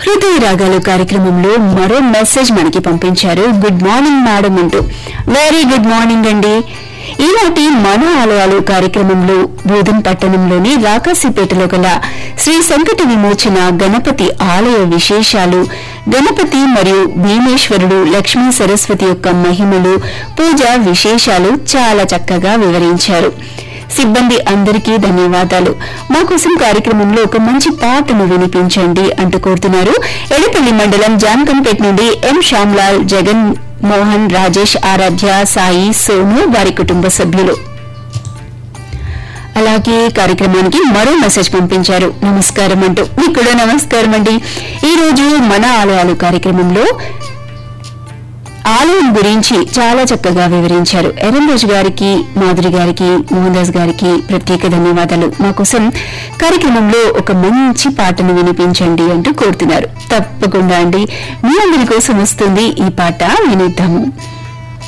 హృదయ రాగాలు కార్యక్రమంలో మరో మెసేజ్ మనకి పంపించారు గుడ్ మార్నింగ్ మేడం అంటూ వెరీ గుడ్ మార్నింగ్ అండి ఈనాటి మన ఆలయాలు కార్యక్రమంలో బోధన్ పట్టణంలోని రాకాసిపేటలో గల శ్రీ సంకట విమోచన గణపతి ఆలయ విశేషాలు గణపతి మరియు భీమేశ్వరుడు లక్ష్మీ సరస్వతి యొక్క మహిమలు పూజ విశేషాలు చాలా చక్కగా వివరించారు సిబ్బంది అందరికీ ధన్యవాదాలు మా కోసం కార్యక్రమంలో ఒక మంచి పాటను వినిపించండి అంటూ కోరుతున్నారు ఎడపల్లి మండలం జాన్కంపేట్ నుండి ఎం శ్యామ్లాల్ జగన్ మోహన్ రాజేష్ ఆరాధ్య సాయి సోను వారి కుటుంబ సభ్యులు అలాగే కార్యక్రమానికి మరో మెసేజ్ పంపించారు నమస్కారం అంటూ మీకు కూడా నమస్కారం అండి ఈ రోజు మన ఆలయాలు కార్యక్రమంలో ఆలయం గురించి చాలా చక్కగా వివరించారు ఎరంరాజు గారికి మాధురి గారికి మోహన్ దాస్ గారికి ప్రత్యేక ధన్యవాదాలు మా కోసం కార్యక్రమంలో ఒక మంచి పాటను వినిపించండి అంటూ కోరుతున్నారు తప్పకుండా అండి మీ అందరి కోసం వస్తుంది ఈ పాట వినిద్దాము